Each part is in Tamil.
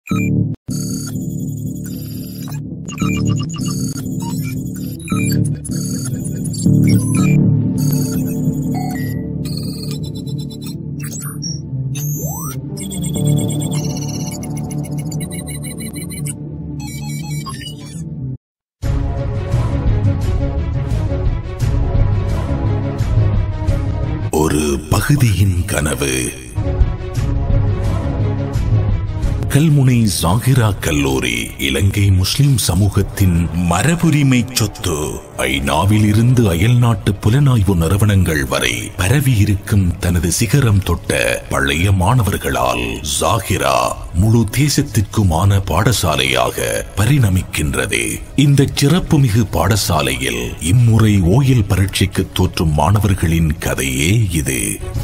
ஒரு பகுதியின் கனவு கல்முனை ஜாகிரா கல்லூரி இலங்கை முஸ்லிம் சமூகத்தின் மரபுரிமை சொத்து ஐநாவில் இருந்து அயல்நாட்டு புலனாய்வு நிறுவனங்கள் வரை பரவியிருக்கும் தனது சிகரம் தொட்ட பழைய மாணவர்களால் ஜாகிரா முழு தேசத்திற்குமான பாடசாலையாக பரிணமிக்கின்றது இந்த சிறப்புமிகு பாடசாலையில் இம்முறை ஓயல் பரீட்சைக்கு தோற்றும் மாணவர்களின் கதையே இது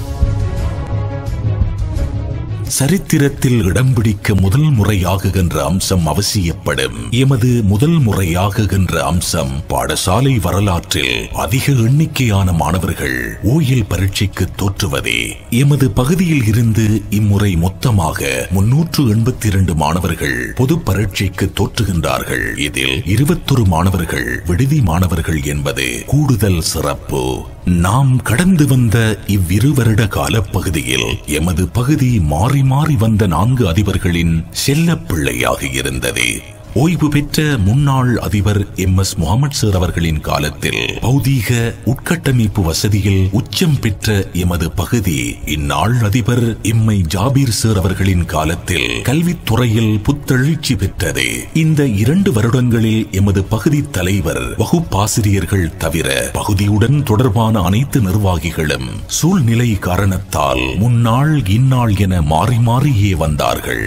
சரித்திரத்தில் இடம் பிடிக்க முதல் முறையாகுகின்ற அம்சம் அவசியப்படும் எமது முதல் முறையாகுகின்ற அம்சம் பாடசாலை வரலாற்றில் அதிக எண்ணிக்கையான மாணவர்கள் ஓயில் பரீட்சைக்கு தோற்றுவதே எமது பகுதியில் இருந்து இம்முறை மொத்தமாக முன்னூற்று எண்பத்தி இரண்டு மாணவர்கள் பொது பரீட்சைக்கு தோற்றுகின்றார்கள் இதில் இருபத்தொரு மாணவர்கள் விடுதி மாணவர்கள் என்பது கூடுதல் சிறப்பு நாம் கடந்து வந்த இவ்விரு வருட காலப்பகுதியில் எமது பகுதி மாறி மாறி வந்த நான்கு அதிபர்களின் செல்ல பிள்ளையாக இருந்தது ஓய்வு பெற்ற முன்னாள் அதிபர் எம் எஸ் முகமது சார் அவர்களின் காலத்தில் பௌதீக உட்கட்டமைப்பு வசதியில் உச்சம் பெற்ற எமது பகுதி இந்நாள் அதிபர் எம்ஐ ஜாபீர் சார் அவர்களின் காலத்தில் கல்வித்துறையில் புத்தெழுச்சி பெற்றது இந்த இரண்டு வருடங்களில் எமது பகுதி தலைவர் வகுப்பாசிரியர்கள் தவிர பகுதியுடன் தொடர்பான அனைத்து நிர்வாகிகளும் சூழ்நிலை காரணத்தால் முன்னாள் இந்நாள் என மாறி மாறியே வந்தார்கள்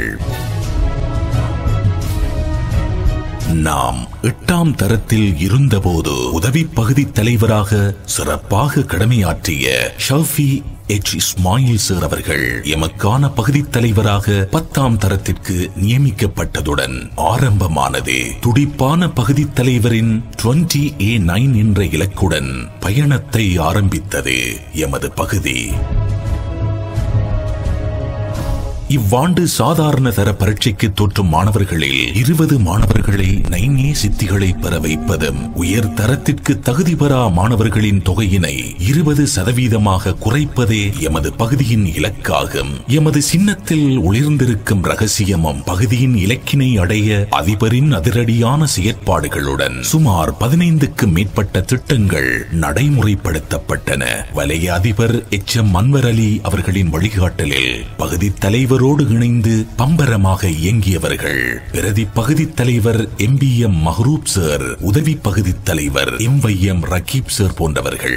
நாம் எட்டாம் தரத்தில் இருந்தபோது உதவி பகுதி தலைவராக சிறப்பாக கடமையாற்றிய ஷஃபி எச் இஸ்மாயில் சார் அவர்கள் எமக்கான பகுதி தலைவராக பத்தாம் தரத்திற்கு நியமிக்கப்பட்டதுடன் ஆரம்பமானது துடிப்பான பகுதி தலைவரின் டுவெண்டி ஏ நைன் என்ற இலக்குடன் பயணத்தை ஆரம்பித்தது எமது பகுதி இவ்வாண்டு சாதாரண தர பரீட்சைக்கு தோற்றும் மாணவர்களில் இருபது மாணவர்களை நைனே சித்திகளை பெற வைப்பதும் உயர் தரத்திற்கு தகுதி பெறா மாணவர்களின் தொகையினை இருபது சதவீதமாக குறைப்பதே எமது பகுதியின் இலக்காகும் எமது சின்னத்தில் ஒளிர்ந்திருக்கும் ரகசியமும் பகுதியின் இலக்கினை அடைய அதிபரின் அதிரடியான செயற்பாடுகளுடன் சுமார் பதினைந்துக்கு மேற்பட்ட திட்டங்கள் நடைமுறைப்படுத்தப்பட்டன வலய அதிபர் எச் எம் அன்வர் அலி அவர்களின் வழிகாட்டலில் பகுதி தலைவர் அவரோடு இணைந்து பம்பரமாக இயங்கியவர்கள் பிரதி பகுதி தலைவர் M P M Mahroof sir உதவி பகுதி தலைவர் M Y M Rakeeb sir போன்றவர்கள்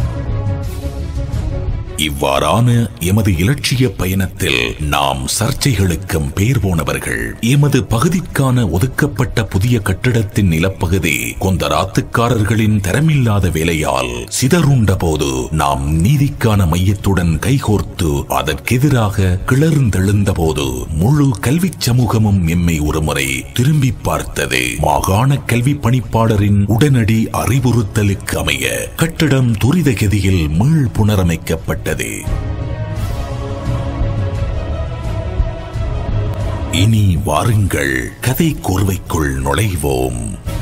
இவ்வாறான எமது இலட்சிய பயணத்தில் நாம் சர்ச்சைகளுக்கும் பேர் போனவர்கள் எமது பகுதிக்கான ஒதுக்கப்பட்ட புதிய கட்டிடத்தின் நிலப்பகுதி கொந்தராத்துக்காரர்களின் தரமில்லாத வேலையால் சிதறுண்ட போது நாம் நீதிக்கான மையத்துடன் கைகோர்த்து அதற்கெதிராக கிளர்ந்தெழுந்த போது முழு கல்வி சமூகமும் எம்மை ஒருமுறை திரும்பி பார்த்தது மாகாண கல்வி பணிப்பாளரின் உடனடி அறிவுறுத்தலுக்கு அமைய கட்டிடம் துரித கதியில் மீள் புனரமைக்கப்பட்ட விட்டது இனி வாருங்கள் கதை கோர்வைக்குள் நுழைவோம்